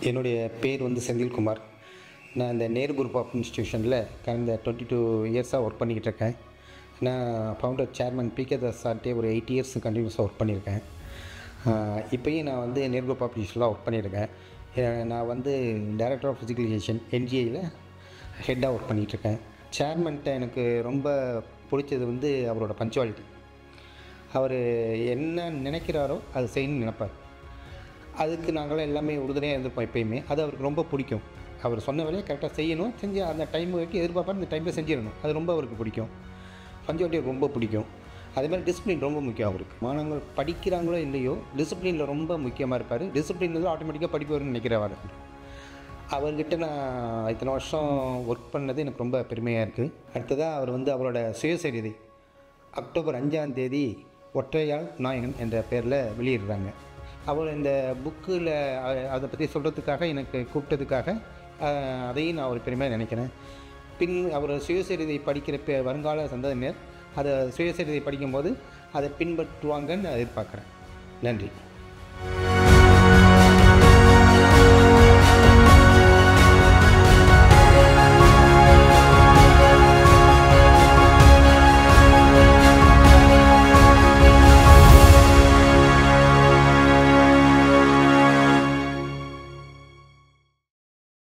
என்னுடைய பேர் வந்து செந்தில்குமார் நான் இந்த நேரு குரூப் ஆஃப் இன்ஸ்டியூஷனில் கடந்த டுவெண்ட்டி டூ இயர்ஸாக ஒர்க் பண்ணிக்கிட்டு இருக்கேன் நான் ஃபவுண்டர் சேர்மன் பிகே தாஸ் சார்ட்டே ஒரு எயிட் இயர்ஸ் கண்டினியூஸாக ஒர்க் பண்ணியிருக்கேன் ஆஹ் இப்பயும் நான் வந்து நேரு குரூப் ஆஃப் இன்ஸ்டியூஷனில் ஒர்க் பண்ணியிருக்கேன் ஏ- நான் வந்து டைரக்டர் ஆஃப் ஃபிசிக்கலைசேஷன் என்ஜிஐயில் ஹெட்டாக ஒர்க் பண்ணிகிட்ருக்கேன் சேர்மன்ட்ட எனக்கு ரொம்ப பிடிச்சது வந்து அவரோட பஞ்சுவாலிட்டி அவர் என்ன நினைக்கிறாரோ அது செய்யணும்னு நினைப்பார் அதுக்கு நாங்களாம் எல்லாமே உறுதுணையாக இருந்திருப்போம் எப்பயுமே அது அவருக்கு ரொம்ப பிடிக்கும் அவர் சொன்ன வேலையை கரெக்டாக செய்யணும் செஞ்சு அந்த டைம் வரைக்கும் எதிர்பார்ப்பார் அந்த டைமில் செஞ்சிடணும் அது ரொம்ப அவருக்கு பிடிக்கும் பஞ்சுவாலிட்டி ரொம்ப பிடிக்கும் அதே மாதிரி டிசிப்ளின் ரொம்ப முக்கியம் அவருக்கு மாணவர்கள் படிக்கிறாங்களோ இல்லையோ டிசிப்ளினில் ரொம்ப முக்கியமாக இருப்பார் டிசிப்ளின் வந்து ஆட்டோமேட்டிக்காக படிப்பு வரும்னு நினைக்கிறவர் அவர்கிட்ட நான் இத்தனை வருஷம் ஒர்க் பண்ணது எனக்கு ரொம்ப பெருமையாக இருக்குது அடுத்ததாக அவர் வந்து அவரோட சுயசரிதை அக்டோபர் அஞ்சாம் தேதி ஒற்றையாள் நாயகன் என்ற பேரில் வெளியிடுறாங்க அவர் இந்த புக்கில் அதை பற்றி சொல்கிறதுக்காக எனக்கு கூப்பிட்டதுக்காக அஹ், அதையும் நான் ஒரு பெருமையாக நினைக்கிறேன் பின் அவர் சுயசரிதை படிக்கிற பே வருங்கால சந்ததியினர் அதை சுயசரிதை படிக்கும்போது அதை பின்பற்றுவாங்கன்னு நான் எதிர்பார்க்குறேன் நன்றி